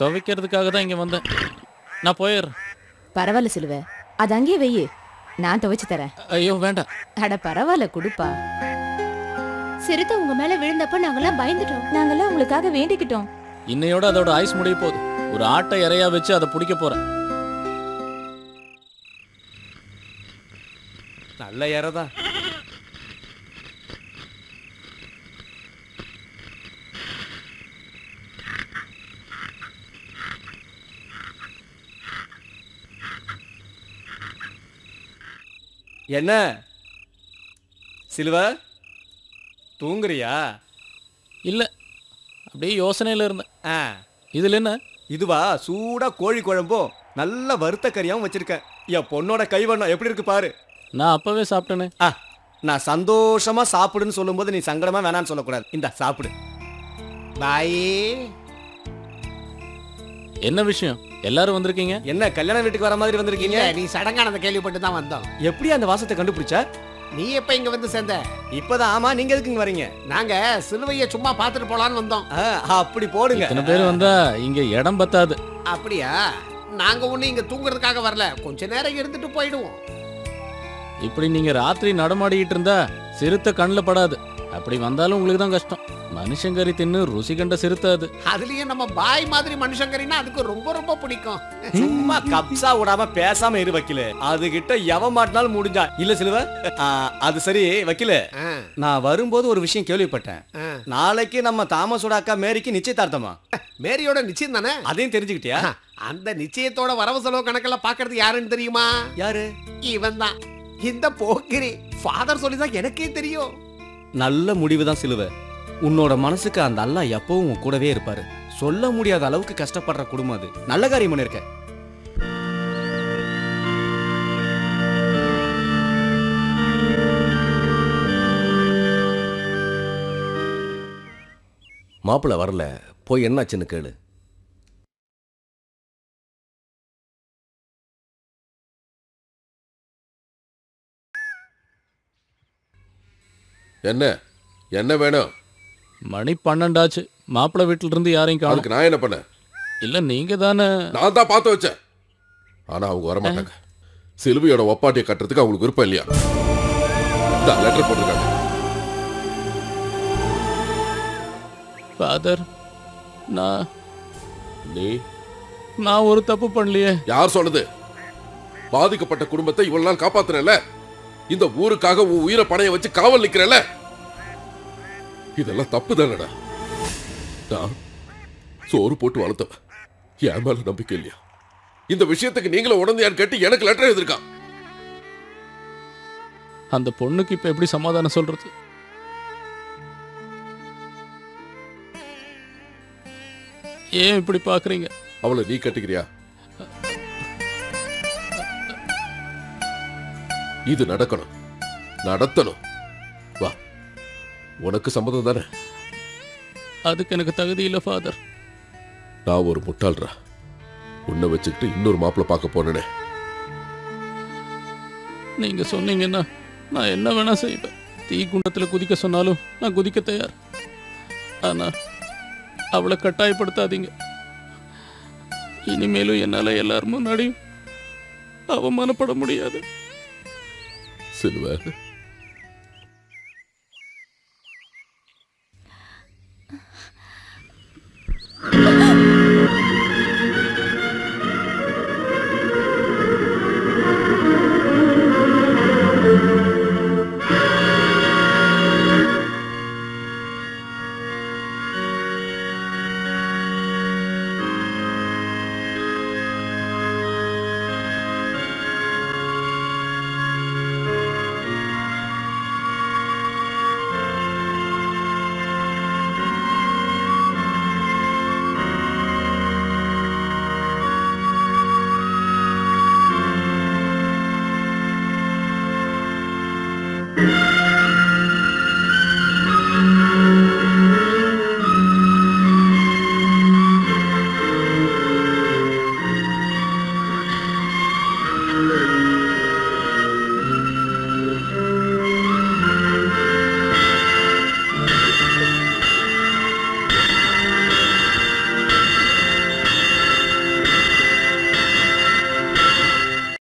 துவைக்கிறதுக்காக தான் இங்க வந்தேன் நான் போயிடுறேன் பரவாயில்ல சிலுவ அது அங்கேயே வெய்யு நான் துவைச்சு தரேன் ஐயோ வேண்டாம் அட பரவாயில்ல குடுப்பா சிறுத்தை உங்க மேல விழுந்தப்ப நாங்கெல்லாம் பயந்துட்டோம் நாங்கெல்லாம் உங்களுக்காக வேண்டிக்கிட்டோம் இன்னையோட அதோட ஆயுஸ் முடிய போகுது ஒரு ஆட்டை இறையா வச்சு அதை பிடிக்க போறேன் நல்ல இறதான் என்ன சிலுவ தூங்குறியா இல்ல அப்படியே யோசனையில இருந்தேன் ஆ இதுல என்ன இதுவா சூடா கோழி குழம்பும் நல்ல வறுத்த கறியாவும் வச்சிருக்கேன் என் பொண்ணோட கைவண்ணம் எப்படி இருக்கு பாரு நான் அப்பவே சாப்பிட்டேனே ஆ நான் சந்தோஷமா சாப்பிடுன்னு சொல்லும்போது நீ சங்கடமா வேணான்னு சொல்லக்கூடாது இந்த சாப்பிடு பாயி என்ன விஷயம் எல்லாரும் வந்திருக்கீங்க என்ன கல்யாண வீட்டுக்கு வர மாதிரி இல்ல வந்திருக்கீங்க நீ சடங்கானதை கேள்விப்பட்டு தான் வந்தோம் எப்படி அந்த வாசத்தை கண்டுபிடிச்ச நீ எப்ப இங்க வந்து சேர்ந்த இப்பதான் ஆமா நீங்க எதுக்கு இங்க வரீங்க நாங்க சிலுவைய சும்மா பார்த்துட்டு போலான்னு வந்தோம் ஆ, அப்படி போடுங்க இத்தனை பேர் வந்தா இங்க இடம் பத்தாது அப்படியா நாங்க ஒண்ணு இங்க தூங்குறதுக்காக வரல கொஞ்ச நேரம் இருந்துட்டு போயிடுவோம் இப்படி நீங்க ராத்திரி நடமாடிக்கிட்டு இருந்தா சிறுத்தை கண்ணில் படாது அப்படி வந்தாலும் உங்களுக்கு தான் கஷ்டம் மனுஷங்கறி தின்னு ருசி கண்ட சிறுத்தை அது அதுலயும் நம்ம பாய் மாதிரி மனுஷங்கரின்னா அதுக்கு ரொம்ப ரொம்ப பிடிக்கும் சும்மா கப்சா விடாம பேசாம இரு வக்கீல அது கிட்ட எவன் மாட்டினாலும் முடிஞ்சா இல்ல சிலுவ ஆ, அது சரி வக்கீல ஆ, நான் வரும்போது ஒரு விஷயம் கேள்விப்பட்டேன் ஆ. நாளைக்கு நம்ம தாமஸோட அக்கா மேரிக்கு நிச்சயதார்த்தமா மேரியோட நிச்சயம் தானே அதையும் தெரிஞ்சுக்கிட்டியா அந்த நிச்சயத்தோட வரவு செலவு கணக்கெல்லாம் பாக்குறது யாருன்னு தெரியுமா யாரு இவன் தான் இந்த போக்கிரி ஃபாதர் சொல்லி தான் எனக்கே தெரியும் நல்ல முடிவு தான் சிலுவ உன்னோட மனசுக்கு அந்த அல்லாஹ் எப்பவும் உன் கூடவே இருப்பாரு சொல்ல முடியாத அளவுக்கு கஷ்டப்படுற குடும்பம் அது நல்ல காரியம் பண்ணிருக்க மாப்பிள்ளை வரல போய் என்னாச்சுன்னு கேளு என்ன என்ன வேணும் மணி பன்னெண்டாச்சு மாப்பிள்ளை வீட்டுல இருந்து யாரையும் காணும் அதுக்கு நான் என்ன பண்ணேன் இல்ல நீங்க தானே நான் தான் பார்த்து வச்சேன் ஆனா அவங்க வரமாட்டாங்க சிலுவையோட ஒப்பாட்டியை கட்டுறதுக்கு அவங்களுக்கு விருப்பம் இல்லையா லெட்டர் போட்டிருக்காங்க ஃபாதர் நான் நீ நான் ஒரு தப்பு பண்ணலையே யார் சொன்னது பாதிக்கப்பட்ட குடும்பத்தை இவ்வளவு நாள் காப்பாத்துறல இந்த ஊருக்காக உன் உயிரை பணைய வச்சு காவல் நிக்கிறல இதெல்லாம் தப்பு தானடா நான் சோறு போட்டு வளர்த்தவன் என் மேல நம்பிக்கை இல்லையா இந்த விஷயத்துக்கு நீங்களும் உடந்தையான்னு கேட்டு எனக்கு லெட்டர் எழுதிருக்கான் அந்த பொண்ணுக்கு இப்ப எப்படி சமாதானம் சொல்றது ஏன் இப்படி பாக்குறீங்க அவளை நீ கட்டிக்கிறியா இது நடக்கணும் நடத்தணும் வா உனக்கு சம்மதம் தானே அதுக்கு எனக்கு தகுதி இல்லை ஃபாதர் நான் ஒரு முட்டாள்ரா உன்னை வச்சுக்கிட்டு இன்னொரு மாப்பிள்ளை பார்க்க போனேனே நீங்க சொன்னீங்கன்னா நான் என்ன வேணா செய்வேன் தீ குண்டத்துல குதிக்க சொன்னாலும் நான் குதிக்க தயார் ஆனா அவளை கட்டாயப்படுத்தாதீங்க இனிமேலும் என்னால எல்லார் முன்னாடியும் அவமானப்பட முடியாது சிலுவை